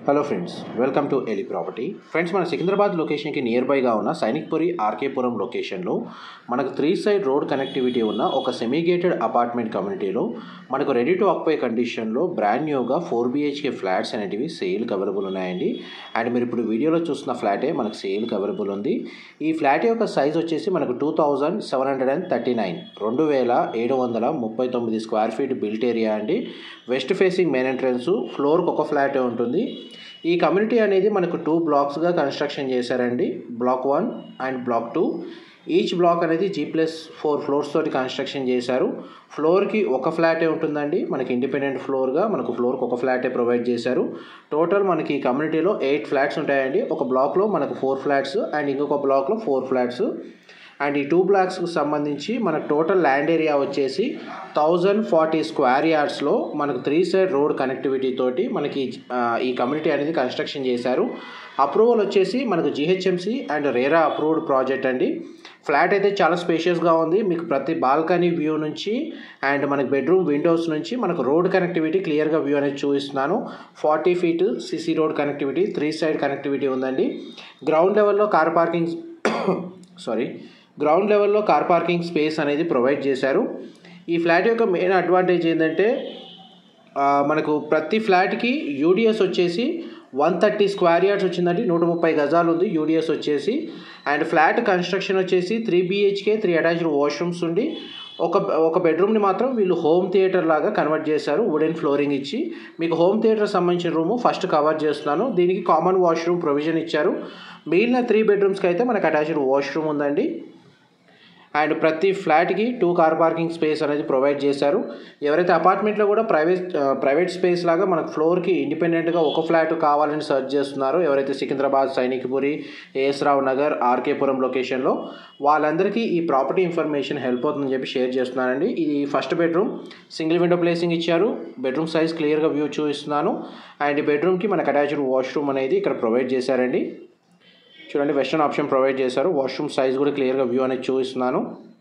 hello friends welcome to ఎలి property friends మన సికింద్రాబాద్ లొకేషన్కి నియర్ బైగా ఉన్న సైనిక్పురి ఆర్కేపురం లొకేషన్లో మనకు త్రీ సైడ్ రోడ్ కనెక్టివిటీ ఉన్న ఒక సెమీ గేటెడ్ అపార్ట్మెంట్ కమ్యూనిటీలో మనకు రెడీ టు ఆక్యుపై కండిషన్లో బ్రాండ్ న్యూగా ఫోర్ బిహెచ్కే ఫ్లాట్స్ అనేటివి సేల్కి అవైలబుల్ ఉన్నాయండి అండ్ మీరు ఇప్పుడు వీడియోలో చూస్తున్న ఫ్లాటే మనకు సేల్కి అవైలబుల్ ఉంది ఈ ఫ్లాట్ యొక్క సైజ్ వచ్చేసి మనకు two thousand seven hundred and thirty nine రెండు వేల ఏడు వందల ముప్పై తొమ్మిది స్క్వేర్ ఫీట్ బిల్ట్ ఏరియా అండి వెస్ట్ ఫేసింగ్ మెయిన్ ఎంట్రన్స్ ఫ్లోర్కి ఒక ఫ్లాటే ఉంటుంది ఈ కమ్యూనిటీ అనేది మనకు టూ బ్లాక్స్గా కన్స్ట్రక్షన్ చేశారండి block one and block two each block అనేది జీ ప్లస్ ఫోర్ ఫ్లోర్స్ తోటి కన్స్ట్రక్షన్ చేశారు ఫ్లోర్కి ఒక ఫ్లాటే ఉంటుందండి మనకి ఇండిపెండెంట్ ఫ్లోర్గా మనకు ఫ్లోర్కి ఒక ఫ్లాటే ప్రొవైడ్ చేశారు టోటల్ మనకి ఈ కమ్యూనిటీలో ఎయిట్ ఫ్లాట్స్ ఉంటాయండి ఒక బ్లాక్లో మనకు ఫోర్ ఫ్లాట్స్ అండ్ ఇంకొక బ్లాక్లో ఫోర్ ఫ్లాట్స్ అండ్ ఈ టూ బ్లాక్స్కి సంబంధించి మనకు టోటల్ ల్యాండ్ ఏరియా వచ్చేసి థౌజండ్ ఫార్టీ స్క్వేర్ యార్డ్స్లో మనకు త్రీ సైడ్ రోడ్ కనెక్టివిటీ తోటి మనకి ఆ, ఈ కమ్యూనిటీ అనేది కన్స్ట్రక్షన్ చేశారు అప్రూవల్ వచ్చేసి మనకు GHMC and RERA approved project అండి ఫ్లాట్ అయితే చాలా స్పేషియస్గా ఉంది మీకు ప్రతి బాల్కనీ వ్యూ నుంచి అండ్ మనకి బెడ్రూమ్ విండోస్ నుంచి మనకు రోడ్ కనెక్టివిటీ క్లియర్గా వ్యూ అనేది చూపిస్తున్నాను forty feet CC road connectivity three side connectivity ఉందండి గ్రౌండ్ లెవెల్లో కార్ పార్కింగ్ సారీ గ్రౌండ్ లెవెల్లో కార్ పార్కింగ్ స్పేస్ అనేది ప్రొవైడ్ చేశారు ఈ ఫ్లాట్ యొక్క మెయిన్ అడ్వాంటేజ్ ఏంటంటే ఆ, మనకు ప్రతి ఫ్లాట్కి యూడిఎస్ వచ్చేసి వన్ థర్టీ స్క్వేర్ యార్డ్స్ వచ్చిందండి నూట ముప్పై గజాలు ఉంది యూడిఎస్ వచ్చేసి అండ్ ఫ్లాట్ కన్స్ట్రక్షన్ వచ్చేసి three BHK three attached washrooms ఉండి ఒక ఒక బెడ్రూమ్ని మాత్రం వీళ్ళు హోమ్ థియేటర్ లాగా కన్వర్ట్ చేశారు వుడెన్ ఫ్లోరింగ్ ఇచ్చి మీకు హోమ్ థియేటర్ సంబంధించిన రూము ఫస్ట్ కవర్ చేస్తున్నాను దీనికి కామన్ వాష్రూమ్ ప్రొవిజన్ ఇచ్చారు మిగిలిన త్రీ బెడ్రూమ్స్కి అయితే మనకు అటాచ్డ్ వాష్రూమ్ ఉందండి అండ్ ప్రతి ఫ్లాట్కి టూ కార్ పార్కింగ్ స్పేస్ అనేది ప్రొవైడ్ చేశారు ఎవరైతే అపార్ట్మెంట్లో కూడా ప్రైవేట్ ప్రైవేట్ స్పేస్ లాగా మనకు ఫ్లోర్కి ఇండిపెండెంట్గా ఒక ఫ్లాట్ కావాలని సెర్చ్ చేస్తున్నారో ఎవరైతే సికింద్రాబాద్ సైనిక్పురి ఏఎస్ రావు నగర్ ఆర్కేపురం లొకేషన్లో వాళ్ళందరికీ ఈ ప్రాపర్టీ ఇన్ఫర్మేషన్ హెల్ప్ అవుతుందని చెప్పి షేర్ చేస్తున్నానండి ఇది first bedroom single window placing ఇచ్చారు బెడ్రూమ్ సైజ్ క్లియర్గా వ్యూ చూపిస్తున్నాను అండ్ ఈ బెడ్రూమ్కి మనకు అటాచ్డ్ వాష్రూమ్ అనేది ఇక్కడ ప్రొవైడ్ చేశారండి చూడండి వెస్టర్న్ ఆప్షన్ ప్రొవైడ్ చేశారు వాష్రూమ్ సైజ్ కూడా క్లియర్గా వ్యూ అనేది చూపిస్తున్నాను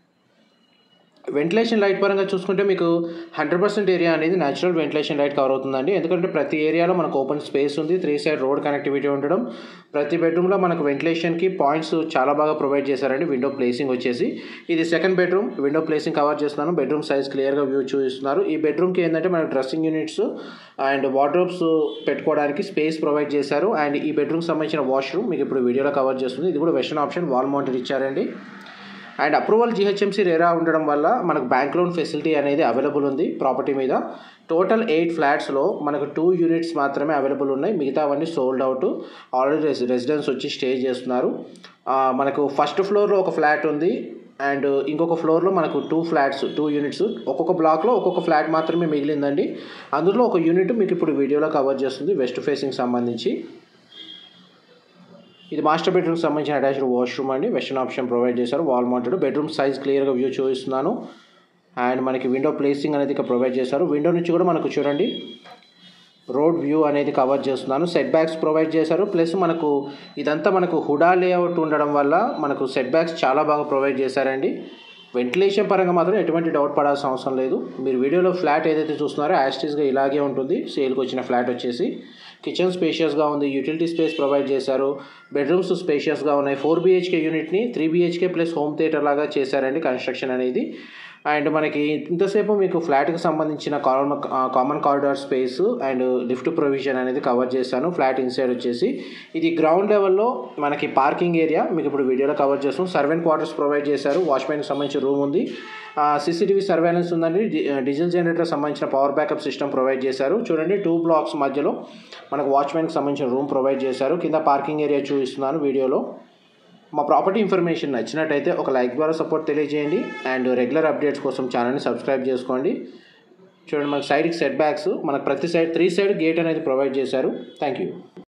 వెంటిలేషన్ లైట్ పరంగా చూసుకుంటే మీకు హండ్రెడ్ పర్సెంట్ ఏరియా అనేది న్యాచురల్ వెంటిలేషన్ లైట్ కవర్ అవుతుందండి ఎందుకంటే ప్రతి ఏరియాలో మనకు ఓపెన్ స్పేస్ ఉంది త్రీ సైడ్ రోడ్ కనెక్టివిటీ ఉండడం ప్రతి బెడ్రూమ్లో మనకు వెంటిలేషన్కి పాయింట్స్ చాలా బాగా ప్రొవైడ్ చేశారండి విండో ప్లేసింగ్ వచ్చేసి ఇది second bedroom window placing cover చేస్తున్నాను బెడ్రూమ్ సైజ్ క్లియర్గా వ్యూ చూపిస్తున్నారు ఈ బెడ్రూమ్కి ఏంటంటే మనకు డ్రెస్సింగ్ యూనిట్స్ అండ్ వార్డ్రోబ్స్ పెట్టుకోవడానికి స్పేస్ ప్రొవైడ్ చేశారు అండ్ ఈ బెడ్రూమ్కి సంబంధించిన వాష్రూమ్ మీకు ఇప్పుడు వీడియోలో కవర్ చేస్తుంది ఇది కూడా వెస్టర్న్ ఆప్షన్ వాల్ మౌంటెడ్ ఇచ్చారండి అండ్ అప్రూవల్ జిహెచ్ఎంసీ రేరా ఉండడం వల్ల మనకు బ్యాంక్ లోన్ ఫెసిలిటీ అనేది అవైలబుల్ ఉంది ప్రాపర్టీ మీద టోటల్ ఎయిట్ ఫ్లాట్స్లో మనకు టూ యూనిట్స్ మాత్రమే అవైలబుల్ ఉన్నాయి మిగతావన్నీ సోల్డ్ అవుట్ ఆల్రెడీ రెసి రెసిడెన్స్ వచ్చి స్టే చేస్తున్నారు ఆ, మనకు ఫస్ట్ ఫ్లోర్లో ఒక ఫ్లాట్ ఉంది అండ్ ఇంకొక ఫ్లోర్లో మనకు టూ ఫ్లాట్స్ టూ యూనిట్స్ ఒక్కొక్క బ్లాక్లో ఒక్కొక్క ఫ్లాట్ మాత్రమే మిగిలిందండి అందులో ఒక యూనిట్ మీకు ఇప్పుడు వీడియోలో కవర్ చేస్తుంది వెస్ట్ ఫేసింగ్ సంబంధించి ఇది మాస్టర్ బెడ్రూమ్కి సంబంధించిన అటాచ్డ్ వాష్రూమ్ అండి వెస్టర్న్ ఆప్షన్ ప్రొవైడ్ చేశారు వాల్ మౌంటెడ్ బెడ్రూమ్ సైజ్ క్లియర్గా వ్యూ చూపిస్తున్నాను అండ్ మనకి విండో ప్లేసింగ్ అనేది ఇక్కడ ప్రొవైడ్ చేశారు విండో నుంచి కూడా మనకు చూడండి రోడ్ వ్యూ అనేది కవర్ చేస్తున్నాను సెట్ బ్యాక్స్ ప్రొవైడ్ చేశారు ప్లస్ మనకు ఇదంతా మనకు హుడా లేఅవుట్ ఉండడం వల్ల మనకు సెట్ బ్యాక్స్ చాలా బాగా ప్రొవైడ్ చేశారండి వెంటిలేషన్ పరంగా మాత్రం ఎటువంటి డౌట్ పడాల్సిన అవసరం లేదు మీరు వీడియోలో ఫ్లాట్ ఏదైతే చూస్తున్నారో యాస్టీస్గా ఇలాగే ఉంటుంది సేల్కి వచ్చిన ఫ్లాట్ వచ్చేసి కిచెన్ స్పేషియస్గా ఉంది యూటిలిటీ స్పేస్ ప్రొవైడ్ చేశారు బెడ్రూమ్స్ స్పేషియస్గా ఉన్నాయి ఫోర్ బీహెచ్కే యూనిట్ని three BHK plus home theatre లాగా చేశారండి కన్స్ట్రక్షన్ అనేది అండ్ మనకి ఇంతసేపు మీకు ఫ్లాట్కి సంబంధించిన common common corridor space and lift provision అనేది కవర్ చేశాను ఫ్లాట్ ఇన్సైడ్ వచ్చేసి ఇది గ్రౌండ్ లెవెల్లో మనకి పార్కింగ్ ఏరియా మీకు ఇప్పుడు వీడియోలో కవర్ చేస్తాం సర్వెంట్ క్వార్టర్స్ ప్రొవైడ్ చేశారు వాచ్మెన్కి సంబంధించిన రూమ్ ఉంది సీసీటీవీ సర్వేలెన్స్ ఉందండి డి- డీజిల్ జనరేటర్ సంబంధించిన పవర్ బ్యాకప్ సిస్టమ్ ప్రొవైడ్ చేశారు చూడండి టూ బ్లాక్స్ మధ్యలో మనకు వాచ్మెన్కి సంబంధించిన రూమ్ ప్రొవైడ్ చేశారు కింద పార్కింగ్ ఏరియా చూపిస్తున్నాను వీడియోలో మా ప్రాపర్టీ ఇన్ఫర్మేషన్ నచ్చినట్టయితే ఒక లైక్ ద్వారా సపోర్ట్ తెలియజేయండి అండ్ రెగ్యులర్ అప్డేట్స్ కోసం ఛానల్ని సబ్స్క్రైబ్ చేసుకోండి చూడండి మనకి సైడ్కి సెట్ బ్యాక్స్ మనకు ప్రతి సైడ్ త్రీ సైడ్ గేట్ అనేది ప్రొవైడ్ చేశారు థ్యాంక్ యూ